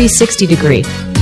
360 degree.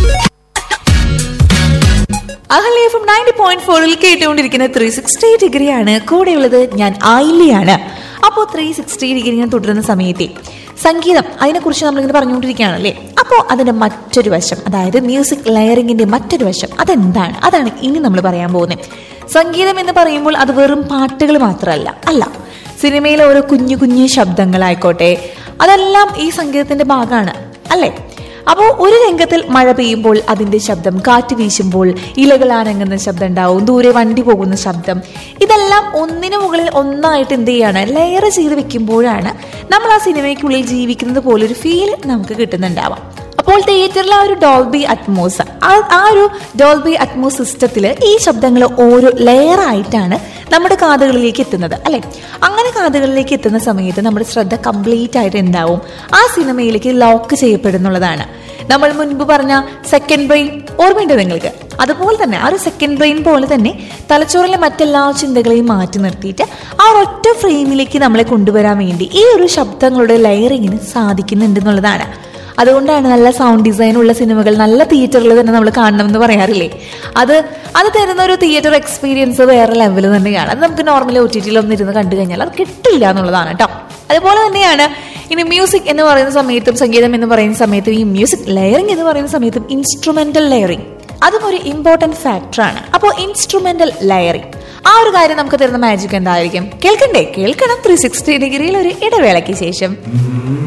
Ahalya F ninety point ഫോറിൽ കേട്ടുകൊണ്ടിരിക്കുന്ന three sixty degree ആണ് കൂടെയുള്ളത് ഞാൻ ആയില്യാണ് അപ്പോൾ ത്രീ സിക്സ്റ്റി ഡിഗ്രി ഇങ്ങനെ തുടരുന്ന സമയത്തെ സംഗീതം അതിനെക്കുറിച്ച് നമ്മളിങ്ങനെ പറഞ്ഞുകൊണ്ടിരിക്കുകയാണല്ലേ അപ്പോൾ അതിന്റെ മറ്റൊരു വശം അതായത് മ്യൂസിക് ലെയറിങ്ങിന്റെ മറ്റൊരു വശം അതെന്താണ് അതാണ് ഇനി നമ്മൾ പറയാൻ പോകുന്നത് സംഗീതം എന്ന് പറയുമ്പോൾ അത് വെറും പാട്ടുകൾ മാത്രമല്ല അല്ല സിനിമയിലെ ഓരോ കുഞ്ഞു കുഞ്ഞു ശബ്ദങ്ങളായിക്കോട്ടെ അതെല്ലാം ഈ സംഗീതത്തിന്റെ ഭാഗമാണ് അല്ലേ അപ്പോൾ ഒരു രംഗത്തിൽ മഴ പെയ്യുമ്പോൾ അതിന്റെ ശബ്ദം കാറ്റ് വീശുമ്പോൾ ഇലകൾ അനങ്ങുന്ന ശബ്ദം ഉണ്ടാവും ദൂരെ വണ്ടി പോകുന്ന ശബ്ദം ഇതെല്ലാം ഒന്നിനു മുകളിൽ ഒന്നായിട്ട് എന്ത് ചെയ്യാണ് ലെയർ ചെയ്ത് വെക്കുമ്പോഴാണ് നമ്മൾ ആ സിനിമയ്ക്കുള്ളിൽ ജീവിക്കുന്നത് പോലെ ഒരു ഫീൽ നമുക്ക് കിട്ടുന്നുണ്ടാവാം അപ്പോൾ തിയേറ്ററിലെ ആ ഒരു ഡോൾബി അറ്റ്മോസ് ആ ഒരു ഡോൾബി അറ്റ്മോസ് സിസ്റ്റത്തിൽ ഈ ശബ്ദങ്ങൾ ഓരോ ലെയർ ആയിട്ടാണ് നമ്മുടെ കാതുകളിലേക്ക് എത്തുന്നത് അല്ലെ അങ്ങനെ കാതുകളിലേക്ക് എത്തുന്ന സമയത്ത് നമ്മുടെ ശ്രദ്ധ കംപ്ലീറ്റ് ആയിട്ട് എന്താവും ആ സിനിമയിലേക്ക് ലോക്ക് ചെയ്യപ്പെടുന്നുള്ളതാണ് നമ്മൾ മുൻപ് പറഞ്ഞ സെക്കൻഡ് ബ്രെയിൻ ഓർമ്മയുണ്ട് നിങ്ങൾക്ക് അതുപോലെ തന്നെ ആ ഒരു സെക്കൻഡ് ബ്രെയിൻ പോലെ തന്നെ തലച്ചോറിലെ മറ്റെല്ലാ ചിന്തകളെയും മാറ്റി നിർത്തിയിട്ട് ആ ഒറ്റ ഫ്രെയിമിലേക്ക് നമ്മളെ കൊണ്ടുവരാൻ വേണ്ടി ഈ ഒരു ശബ്ദങ്ങളുടെ ലെയറിങ്ങിന് സാധിക്കുന്നുണ്ടെന്നുള്ളതാണ് അതുകൊണ്ടാണ് നല്ല സൗണ്ട് ഡിസൈൻ ഉള്ള സിനിമകൾ നല്ല തിയേറ്ററിൽ തന്നെ നമ്മൾ കാണണമെന്ന് പറയാറില്ലേ അത് അത് തരുന്ന ഒരു തിയേറ്റർ എക്സ്പീരിയൻസ് വേറെ ലെവൽ തന്നെയാണ് അത് നമുക്ക് നോർമലി ഒ ടി ടിയിലൊന്നും ഇരുന്ന് കണ്ടു കഴിഞ്ഞാൽ അത് കിട്ടില്ല എന്നുള്ളതാണ് കേട്ടോ അതുപോലെ തന്നെയാണ് ഇനി മ്യൂസിക് എന്ന് പറയുന്ന സമയത്തും സംഗീതം എന്ന് പറയുന്ന സമയത്തും ഈ മ്യൂസിക് ലെയറിംഗ് എന്ന് പറയുന്ന സമയത്തും ഇൻസ്ട്രുമെന്റൽ ലെയറിംഗ് അതും ഒരു ഇമ്പോർട്ടന്റ് ഫാക്ടറാണ് അപ്പോൾ ഇൻസ്ട്രുമെന്റൽ ലെയറിംഗ് ആ ഒരു കാര്യം നമുക്ക് തരുന്ന മാജിക് എന്തായിരിക്കും കേൾക്കണ്ടേ കേൾക്കണം ത്രീ സിക്സ്റ്റി ഡിഗ്രിയിൽ ഒരു ഇടവേളയ്ക്ക് ശേഷം